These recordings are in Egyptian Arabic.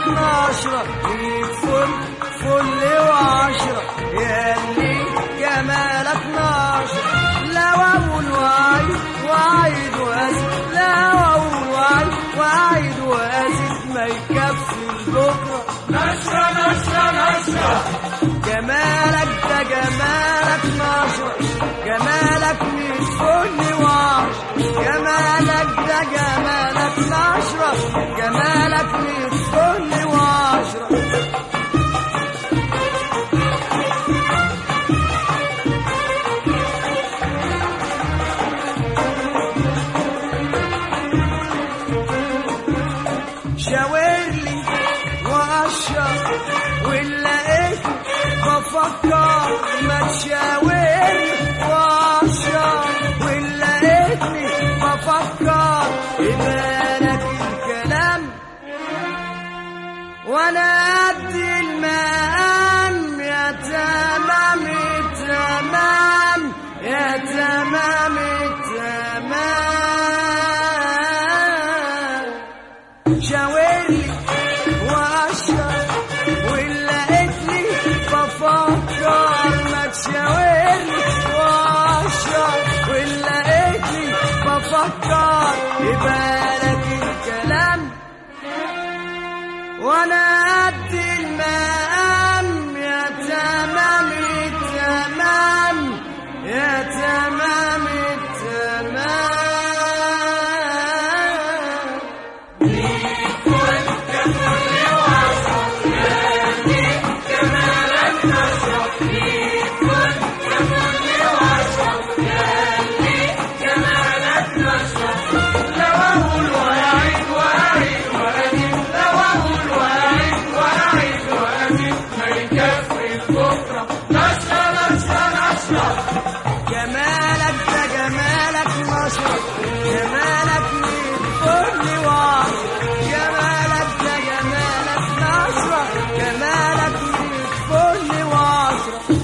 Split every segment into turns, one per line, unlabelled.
ناشرة ليك فل فل وعشرة ياللي جمالك ناشرة لا أقول وعيد وعيد وأزيد لا أقول وعيد وعيد وأزيد ما يكفي بكرة
نشرة نشرة نشرة
جمالك ده جمالك ناشرة جمالك مش فل وعشرة جمالك ده جمالك ناشرة جمالك مش فل وعشرة شاور لي واشر ولقيت بفكر ما تشاور واشر ولقيتني بفكر إبانك الكلام وانا قد المقام يا تمام التمام يا تمام التمام شاورلي واشر ولقيتني بفكر ما تشاورلي واشر ولقيتني بفكر يبالك الكلام وانا قد المقام يا تمام التمام يا تمام التمام
لو أقول وأعيد وأعيد وأزيد لو أقول وأعيد وأعيد وأزيد ما يكفي بكرة نشرة نشرة نشرة
جمالك ده جمالك مصر جمالك من كل وعصر جمالك ده جمالك نصر جمالك من كل وعصر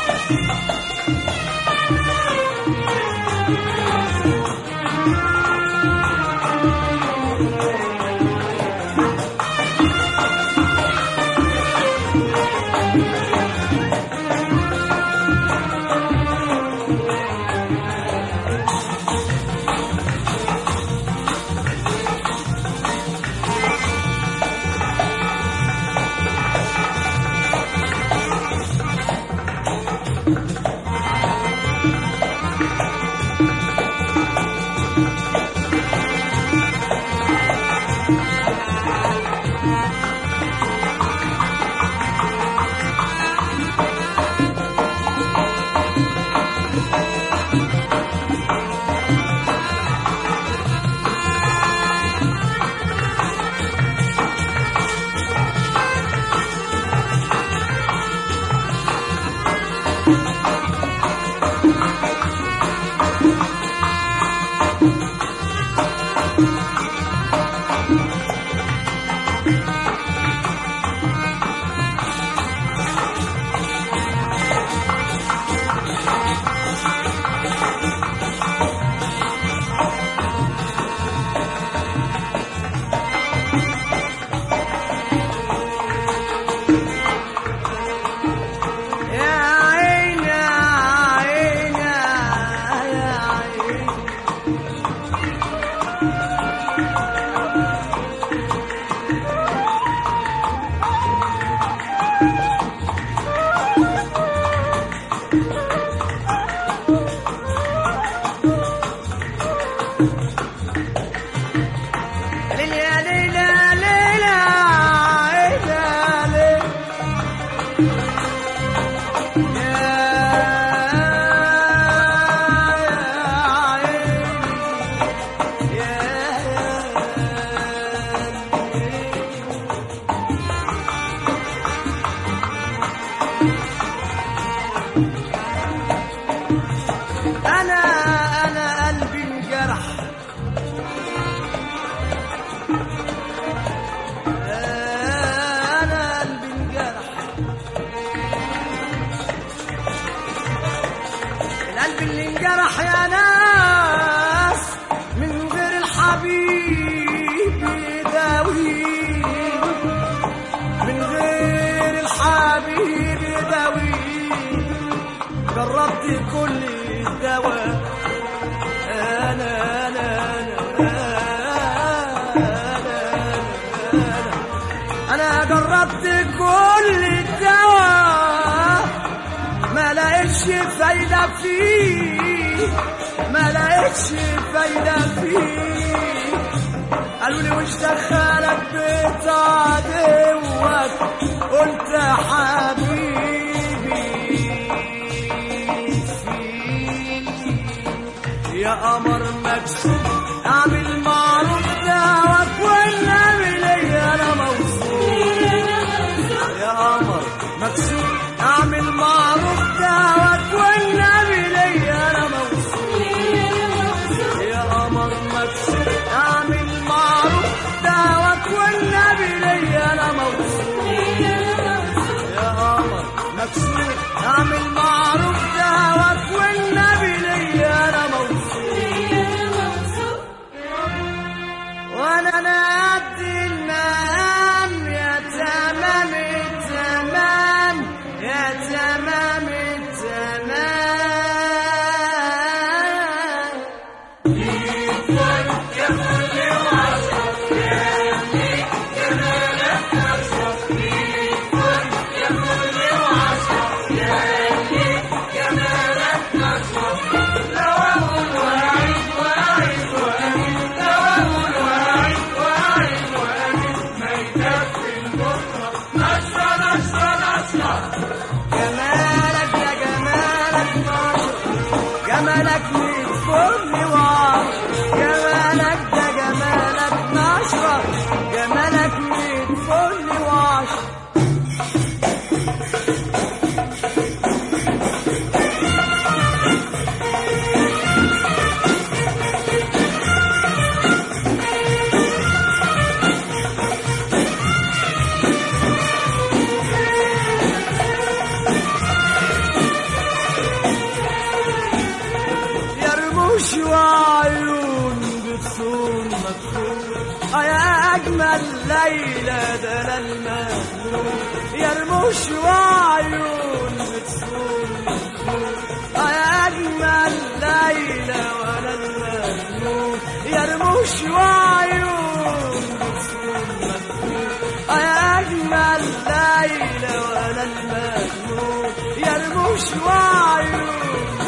يا عيني يا عيني يا عيني ليلى ليلى ليلى ليلى ليلى أنا أنا قلبي انجرح أنا قلبي انجرح القلب اللي انجرح يا ناس من غير الحبيب يداويه كل الدواء انا انا انا انا انا, أنا جربت كل الدواء ما لقيتش فايدة فيه ما لقيتش فايدة فيه قالوا لي وش دخلك بيت عدوك قلت يا حبيبي فيه يا قمر مكسوب اعمل معروف دعوك والنبي ليا انا موصول يا قمر مكسوب اعمل معروف دعوك والنبي ليا انا موصول يا قمر مكسوب اعمل معروف دعوك والنبي ليا انا موصول يا قمر مكسوب اعمل معروف دعوك والنبي ليا انا موصول وانا انا قد المقام يا تمام التمام يا تمام التمام جمالك يا جمالك ناشر جمالك من كل وعر جمالك ده جمالك ناشر جمالك من كل وعر يا رموش وعيون بتصون مكتوب آه يا أجمل ليلة ده أنا المجنون يا رموش وعيون بتصون مكتوب آه يا أجمل ليلة وأنا المجنون يا رموش وعيون بتصون مكتوب آه يا أجمل ليلة وأنا المجنون يا رموش وعيون